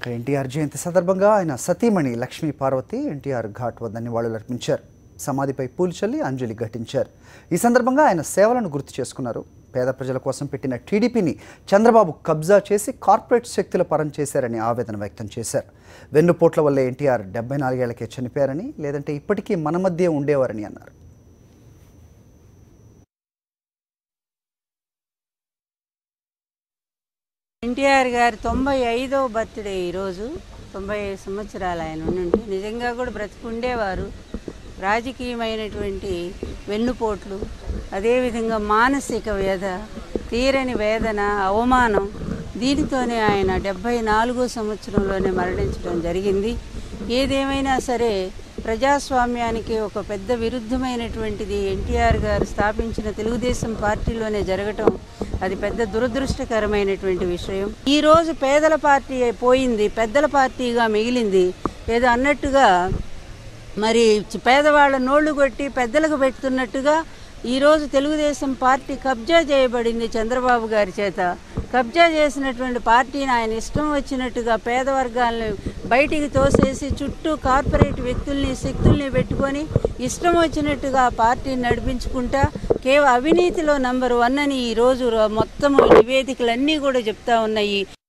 ఇక ఎన్టీఆర్ జయంతి సందర్భంగా ఆయన సతీమణి లక్ష్మీ పార్వతి ఎన్టీఆర్ ఘాట్ వద్ద నివాళులర్పించారు సమాధిపై పూలు చల్లి అంజలి ఘటించారు ఈ సందర్భంగా ఆయన సేవలను గుర్తు చేసుకున్నారు పేద ప్రజల కోసం పెట్టిన టీడీపీని చంద్రబాబు కబ్జా చేసి కార్పొరేట్ శక్తుల పరం చేశారని ఆవేదన వ్యక్తం చేశారు వెన్నుపోట్ల వల్ల ఎన్టీఆర్ డెబ్బై నాలుగేళ్లకే చనిపోయారని లేదంటే ఇప్పటికీ మన మధ్య ఉండేవారని అన్నారు ఎన్టీఆర్ గారి తొంభై ఐదవ బర్త్డే ఈరోజు తొంభై ఐదు సంవత్సరాలు ఆయన ఉండి నిజంగా కూడా బ్రతికుండేవారు రాజకీయమైనటువంటి వెన్నుపోట్లు అదేవిధంగా మానసిక వేద తీరని వేదన అవమానం దీనితోనే ఆయన డెబ్భై నాలుగో సంవత్సరంలోనే మరణించడం జరిగింది ఏదేమైనా సరే ప్రజాస్వామ్యానికి ఒక పెద్ద విరుద్ధమైనటువంటిది ఎన్టీఆర్ గారు స్థాపించిన తెలుగుదేశం పార్టీలోనే జరగటం అది పెద్ద దురదృష్టకరమైనటువంటి విషయం ఈ రోజు పేదల పార్టీ పోయింది పెద్దల పార్టీగా మిగిలింది ఏదో అన్నట్టుగా మరి చి- పేదవాళ్ళ నోళ్లు కొట్టి పెద్దలకు పెడుతున్నట్టుగా ఈరోజు తెలుగుదేశం పార్టీ కబ్జా చేయబడింది చంద్రబాబు గారి చేత కబ్జా చేసినటువంటి పార్టీని ఆయన ఇష్టం వచ్చినట్టుగా పేద వర్గాలను బయటికి తోసేసి చుట్టూ కార్పొరేట్ వ్యక్తుల్ని శక్తుల్ని పెట్టుకొని ఇష్టం వచ్చినట్టుగా ఆ పార్టీని నడిపించుకుంటా కేవలం అవినీతిలో నంబర్ వన్ అని ఈరోజు మొత్తం నివేదికలన్నీ కూడా చెప్తా ఉన్నాయి